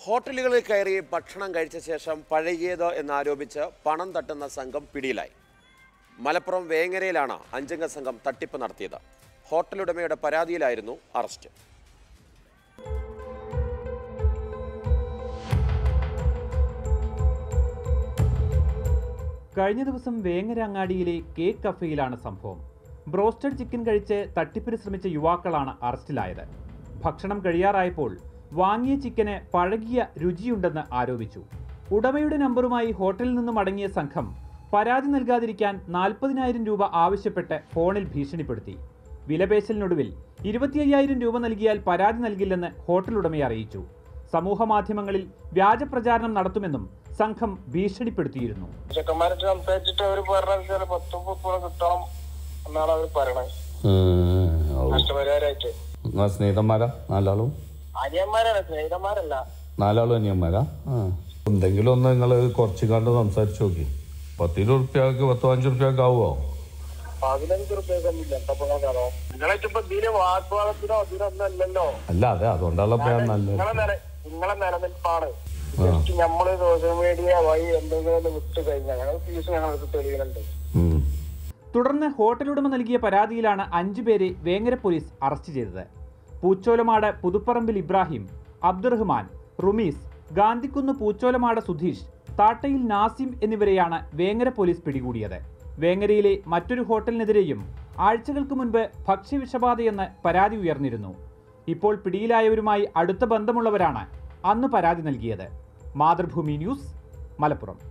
ഹോട്ടലുകളിൽ കയറി ഭക്ഷണം കഴിച്ച ശേഷം പഴകിയത് എന്നാരോപിച്ച് പണം തട്ടുന്ന സംഘം പിടിയിലായി മലപ്പുറം വേങ്ങരയിലാണ് അഞ്ചംഗ സംഘം തട്ടിപ്പ് നടത്തിയത് ഹോട്ടലുടമയുടെ പരാതിയിലായിരുന്നു അറസ്റ്റ് കഴിഞ്ഞ ദിവസം വേങ്ങര അങ്ങാടിയിലെ കേക്ക് കഫേയിലാണ് സംഭവം ബ്രോസ്റ്റഡ് ചിക്കൻ കഴിച്ച് തട്ടിപ്പിന് ശ്രമിച്ച യുവാക്കളാണ് അറസ്റ്റിലായത് ഭക്ഷണം കഴിയാറായപ്പോൾ വാങ്ങിയ ചിക്കന് പഴകിയ രുചിയുണ്ടെന്ന് ആരോപിച്ചു ഉടമയുടെ നമ്പറുമായി ഹോട്ടലിൽ നിന്നും മടങ്ങിയ സംഘം പരാതി നൽകാതിരിക്കാൻ നാൽപ്പതിനായിരം രൂപ ആവശ്യപ്പെട്ട് ഫോണിൽ ഭീഷണിപ്പെടുത്തി വിലപേശലിനൊടുവിൽ ഇരുപത്തി അയ്യായിരം രൂപ നൽകിയാൽ പരാതി നൽകില്ലെന്ന് ഹോട്ടൽ ഉടമയെ അറിയിച്ചു സമൂഹ മാധ്യമങ്ങളിൽ വ്യാജ പ്രചാരണം നടത്തുമെന്നും സംഘം ഭീഷണിപ്പെടുത്തിയിരുന്നു ചെക്കന്മാരായിട്ട് സംസാരിച്ചിട്ട് അവര് പറഞ്ഞാൽ പത്ത് മുപ്പത് കിട്ടണം എന്നാണ് അവർ പറയണത് നഷ്ടപരിഹാരമായിട്ട് നിങ്ങളെ സ്നേഹിതന്മാരാ നാലാളും അനിയന്മാരാണ് സ്നേഹിതന്മാരല്ല നാലാളും അനിയന്മാരാ ആ എന്തെങ്കിലും ഒന്ന് നിങ്ങൾ കുറച്ച് കണ്ട് സംസാരിച്ച് നോക്കി പത്തിരുപത് റുപ്യക്ക് പത്ത് പതിനഞ്ച് റുപ്യക്ക് ആവുമോ പതിനഞ്ച് റുപ്യൊന്നുമില്ല എന്തപ്പോ നിങ്ങളായിട്ട് ഇപ്പൊ ഇതിന് വാഗ്വാദത്തിനോ ഇതിനൊന്നും അല്ലല്ലോ അല്ല അതെ അതുകൊണ്ടുള്ള പേര് നല്ലത് നിങ്ങളെ നില നിങ്ങളെ നിലനിൽപ്പാണ് ജസ്റ്റ് നമ്മള് സോഷ്യൽ മീഡിയ വഴി എന്തെങ്കിലും ഒന്ന് വിട്ട് കഴിഞ്ഞാൽ ഞങ്ങൾ ഫീസ് ഞങ്ങൾക്ക് തെളിയുന്നുണ്ട് ഉം. തുടർന്ന് ഹോട്ടൽ ഉടമ നൽകിയ പരാതിയിലാണ് അഞ്ചു പേരെ വേങ്ങര പോലീസ് അറസ്റ്റ് ചെയ്തത് പൂച്ചോലമാട് പുതുപ്പറമ്പിൽ ഇബ്രാഹിം അബ്ദുറഹ്മാൻ റുമീസ് ഗാന്ധിക്കുന്ന് പൂച്ചോലമാട് സുധീഷ് താട്ടയിൽ നാസിം എന്നിവരെയാണ് വേങ്ങര പോലീസ് പിടികൂടിയത് വേങ്ങരയിലെ മറ്റൊരു ഹോട്ടലിനെതിരെയും ആഴ്ചകൾക്ക് മുൻപ് ഭക്ഷ്യവിഷബാധയെന്ന് പരാതി ഉയർന്നിരുന്നു ഇപ്പോൾ പിടിയിലായവരുമായി അടുത്ത ബന്ധമുള്ളവരാണ് അന്ന് പരാതി നൽകിയത് മാതൃഭൂമി ന്യൂസ് മലപ്പുറം